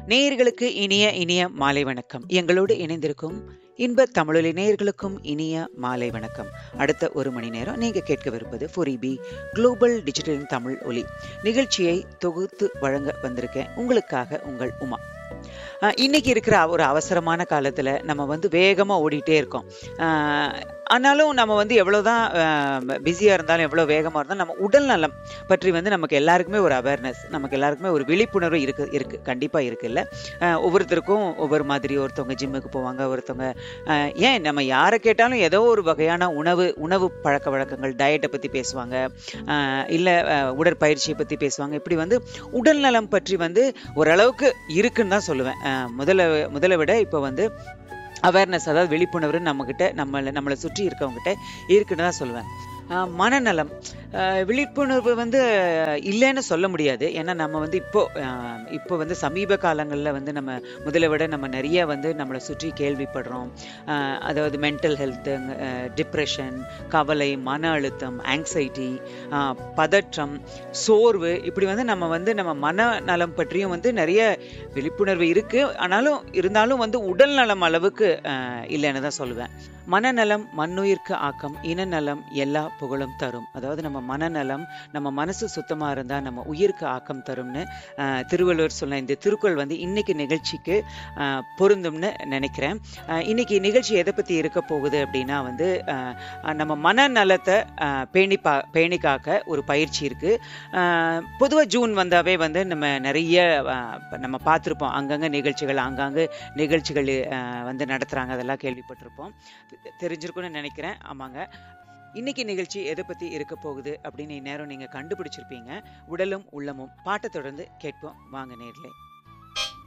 நேயர்களுக்கு இனிய இனிய மாலை வணக்கம் எங்களோடு இணைந்திருக்கும் இன்ப தமிழொலி நேயர்களுக்கும் இனிய மாலை வணக்கம் அடுத்த ஒரு மணி நேரம் நீங்க கேட்கவிருப்பது ஃபொரிபி குளோபல் டிஜிட்டலின் தமிழ் ஒலி நிகழ்ச்சியை தொகுத்து வழங்க வந்திருக்கேன் உங்களுக்காக உங்கள் உமா அஹ், இன்னைக்கு இருக்கிற ஒரு அவசரமான காலத்துல நம்ம வந்து வேகமா ஓடிட்டே இருக்கோம் அஹ், ஆனாலும் நம்ம வந்து எவ்வளவுதான் பிஸியா இருந்தாலும் எவ்வளவு வேகமா இருந்தாலும் நம்ம உடல் நலம் பற்றி வந்து நமக்கு எல்லாருக்குமே ஒரு அவேர்னஸ் நமக்கு எல்லாருக்குமே ஒரு விழிப்புணர்வு இருக்கு இருக்கு கண்டிப்பா இருக்குல்ல அஹ், ஒவ்வொருத்தருக்கும் ஒவ்வொரு மாதிரி ஒருத்தவங்க ஜிம்முக்கு போவாங்க ஒருத்தவங்க அஹ், ஏன் நம்ம யாரை கேட்டாலும் ஏதோ ஒரு வகையான உணவு உணவு பழக்க வழக்கங்கள் டயட்டை பத்தி பேசுவாங்க அஹ், இல்ல அஹ், உடற்பயிற்சியை பத்தி பேசுவாங்க இப்படி வந்து உடல் நலம் பற்றி வந்து ஓரளவுக்கு இருக்குன்னு தான் சொல்லுவேன் அஹ், முதல்ல முதல்ல விட இப்போ வந்து அவேர்னஸ் அதாவது விழிப்புணர்வு நம்மக்கிட்ட நம்மளை நம்மளை சுற்றி இருக்கவங்ககிட்ட இருக்குன்னு தான் சொல்லுவேன் அஹ் மனநலம் அஹ் விழிப்புணர்வு வந்து இல்லைன்னு சொல்ல முடியாது ஏன்னா நம்ம வந்து இப்போ அஹ் இப்போ வந்து சமீப காலங்களில் வந்து நம்ம முதல்ல விட நம்ம நிறைய வந்து நம்மளை சுற்றி கேள்விப்படுறோம் அஹ் அதாவது மென்டல் ஹெல்த்து டிப்ரெஷன் கவலை மன அழுத்தம் ஆங்ஸைட்டி பதற்றம் சோர்வு இப்படி வந்து நம்ம வந்து நம்ம மனநலம் பற்றியும் வந்து நிறைய விழிப்புணர்வு இருக்கு ஆனாலும் இருந்தாலும் வந்து உடல் நலம் அளவுக்கு அஹ், இல்லைன்னு தான் சொல்லுவேன் மனநலம் மண்ணுயிர்க்கு ஆக்கம் இனநலம் எல்லா புகழும் தரும் அதாவது நம்ம மனநலம் நம்ம மனசு சுத்தமா இருந்தா நம்ம உயிருக்கு ஆக்கம் தரும்னு அஹ், திருவள்ளுவர் சொன்ன இந்த திருக்குறள் வந்து இன்னைக்கு நிகழ்ச்சிக்கு அஹ், பொருந்தும்னு நினைக்கிறேன் அஹ், இன்னைக்கு நிகழ்ச்சி எதை பத்தி இருக்க போகுது அப்படின்னா வந்து அஹ், அஹ், நம்ம மனநலத்தை அஹ், பேணி பா பேணி காக்க ஒரு பயிற்சி இருக்கு அஹ், பொதுவா ஜூன் வந்தாவே வந்து நம்ம நிறைய அஹ், நம்ம பார்த்துருப்போம் அங்கங்க நிகழ்ச்சிகள் ஆங்காங்கு நிகழ்ச்சிகள் அஹ், வந்து நடத்துறாங்க அதெல்லாம் கேள்விப்பட்டிருப்போம் தெ- தெரிஞ்சிருக்கும்னு நினைக்கிறேன் ஆமாங்க இன்னைக்கு நிகழ்ச்சி எதை பத்தி இருக்க போகுது அப்படின்னு இந்நேரம் நீங்க கண்டுபிடிச்சிருப்பீங்க உடலும் உள்ளமும் பாட்டை தொடர்ந்து கேட்போம் வாங்க நேர்ல